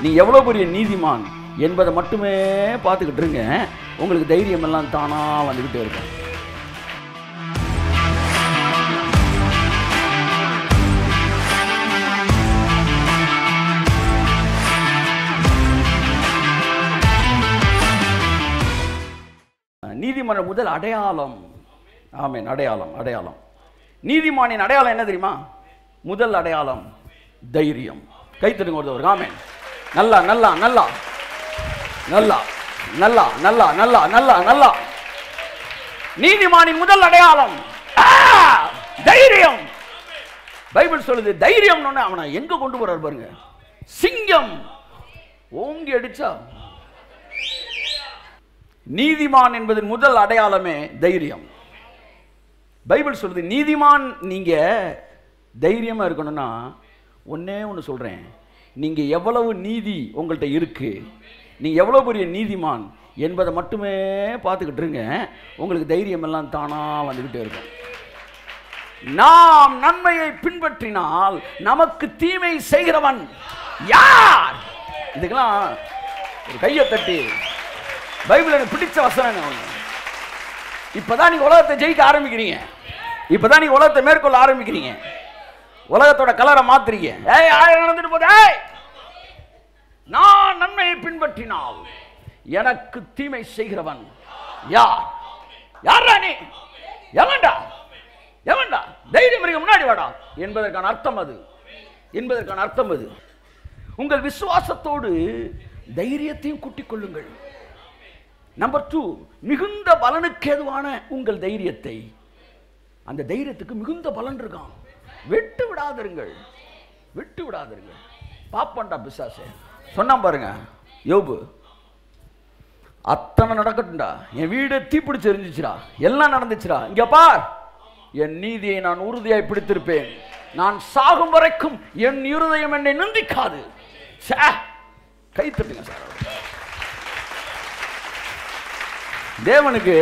நீ எவ்வளோ பெரிய நீதிமான் என்பதை மட்டுமே பார்த்துக்கிட்டு இருங்க உங்களுக்கு தைரியம் எல்லாம் தானா வந்துக்கிட்டே இருக்கும் நீதிமன்ற முதல் அடையாளம் ஆமென் அடையாளம் அடையாளம் நீதிமானின் அடையாளம் என்ன தெரியுமா முதல் அடையாளம் தைரியம் கைத்தடுங்க ஒருத்தவர் ஆமென் நல்லா நல்லா நல்லா நல்லா நல்லா நல்லா நல்லா நல்லா நல்லா நீதிமானின் முதல் அடையாளம் ஆ! தைரியம் பைபிள் சொல்லுது தைரியம் அவனை எங்க கொண்டு போறாரு பாருங்க சிங்கம் ஓங்கி அடிச்சா நீதிமான் என்பதன் முதல் அடையாளமே தைரியம் பைபிள் சொல்லுது நீதிமான் நீங்க தைரியமா இருக்கணும்னா ஒண்ணே ஒன்று சொல்றேன் நீங்க எவ்வளவு நீதி உங்கள்கிட்ட இருக்கு நீங்க எவ்வளவு பெரிய நீதிமான் என்பதை மட்டுமே பார்த்துக்கிட்டு இருங்க உங்களுக்கு தைரியம் எல்லாம் தானா வந்துக்கிட்டே இருக்கும் நாம் நன்மையை பின்பற்றினால் நமக்கு தீமை செய்கிறவன் யார் இதுக்கெல்லாம் ஒரு கையை தட்டி பைபிள் எனக்கு பிடிச்ச வசனம் ஒன்று இப்பதான் நீங்க உலகத்தை ஜெயிக்க ஆரம்பிக்கிறீங்க இப்பதான் நீங்க உலகத்தை மேற்கொள்ள ஆரம்பிக்கிறீங்க உலகத்தோட கலரை மாத்துறீங்க ஏய் ஆயிரம் நடந்துட்டு போகுது ஏய் நான் நன்மையை பின்பற்றினால் எனக்கு தீமை செய்கிறவன் யார் யாரா நீ எவன்டா எவன்டா தைரியம் இருக்க முன்னாடி வாடா என்பதற்கான அர்த்தம் அது என்பதற்கான அர்த்தம் அது உங்கள் விசுவாசத்தோடு தைரியத்தையும் கூட்டிக் கொள்ளுங்கள் நம்பர் டூ மிகுந்த பலனுக்கு ஏதுவான உங்கள் தைரியத்தை அந்த தைரியத்துக்கு மிகுந்த பலன் இருக்கான் விட்டு விடாதிருங்கள் விட்டு விடாதிருங்கள் பாப்பண்டா பிசாசே சொன்னான் பாருங்க யோபு அத்தனை நடக்கட்டும்டா என் வீடு தீப்பிடிச்சு எரிஞ்சிச்சுடா எல்லாம் நடந்துச்சுடா இங்க பார் என் நீதியை நான் உறுதியாய் பிடித்திருப்பேன் நான் சாகும் வரைக்கும் என் இருதயம் என்னை நிந்திக்காது ச்சே, கை தட்டுங்க சார் அவருக்கு. தேவனுக்கு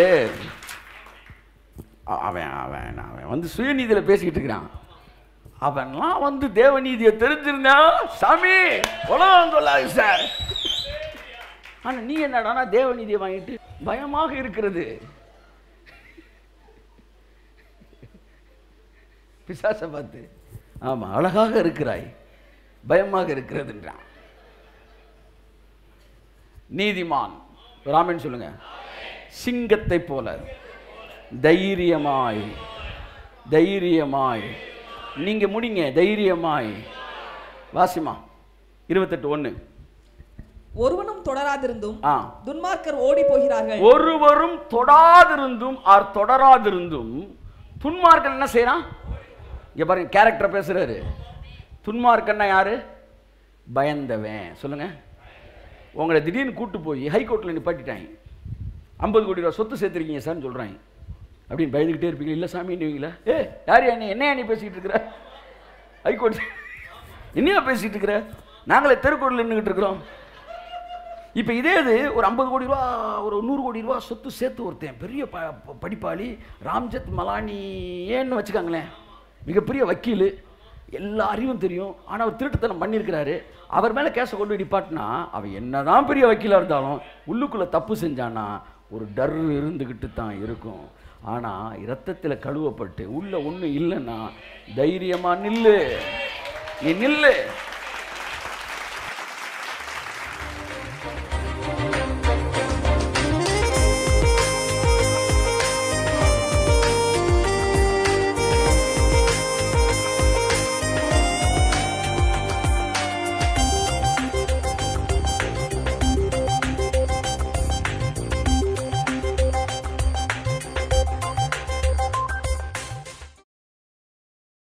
அ- அவன் அவன் அவன் வந்து சுயநீதியில் பேசிக்கிட்டு இருக்கிறான் அவன்லாம் வந்து தேவநீதியை தெரிஞ்சிருந்தா சாமி உலகம் சொல்லாது சார் ஆனா நீ என்னடானா தேவநீதியை வாங்கிட்டு பயமாக இருக்கிறது பிசாசை பார்த்து ஆமா அழகாக இருக்கிறாய் பயமாக இருக்கிறதுன்றான் நீதிமான் ராமன் சொல்லுங்க சிங்கத்தை போல தைரியமாய் தைரியமாய் நீங்க முடிங்க தைரியமாய் வாசிமா இருபத்தெட்டு ஒண்ணு ஒருவனும் தொடராதிருந்தும் ஆ துன்மார்க்கர் ஓடி போகிறார்கள் ஒருவரும் தொடாதிருந்தும் ஆர் தொடராதிருந்தும் துன்மார்க்கன் என்ன செய்யறான் இங்க பாருங்க கேரக்டர் பேசுறாரு துன்மார்க்கன்னா யாரு பயந்தவன் சொல்லுங்க உங்களை திடீர்னு கூட்டு போய் ஹைகோர்ட்டில் நிப்பாட்டிட்டாங்க ஐம்பது கோடி ரூபா சொத்து சேர்த்துருக்கீங்க சார்னு சொல்கிறாங்க அப்படின்னு பயந்துக்கிட்டே இருப்பீங்க இல்லை சாமின்னுவீங்களா ஏ யார் நீ என்ன நீ பேசிக்கிட்டு இருக்கிற ஹைகோர்ட் என்னையா பேசிக்கிட்டு இருக்கிற நாங்களே தெருக்கோட்டில் நின்றுக்கிட்டு இருக்கிறோம் இப்போ இதே இது ஒரு ஐம்பது கோடி ரூபா ஒரு நூறு கோடி ரூபா சொத்து சேர்த்து ஒருத்தன் பெரிய ப ப- படிப்பாளி ராம்ஜத் மலானி ஏன்னு வச்சுக்காங்களேன் மிகப்பெரிய வக்கீல் எல்லா அறிவும் தெரியும் ஆனால் அவர் திருட்டுத்தனம் பண்ணியிருக்கிறாரு அவர் மேலே கேஸை கொண்டு போய் நிப்பாட்டினா அவன் என்னதான் பெரிய வக்கீலாக இருந்தாலும் உள்ளுக்குள்ளே தப்பு செஞ்சானா ஒரு டர் இருந்துக்கிட்டு தான் இருக்கும் ஆனால் இரத்தத்தில் கழுவப்பட்டு உள்ள ஒன்றும் இல்லைன்னா தைரியமாக நில்லு நீ நில்லு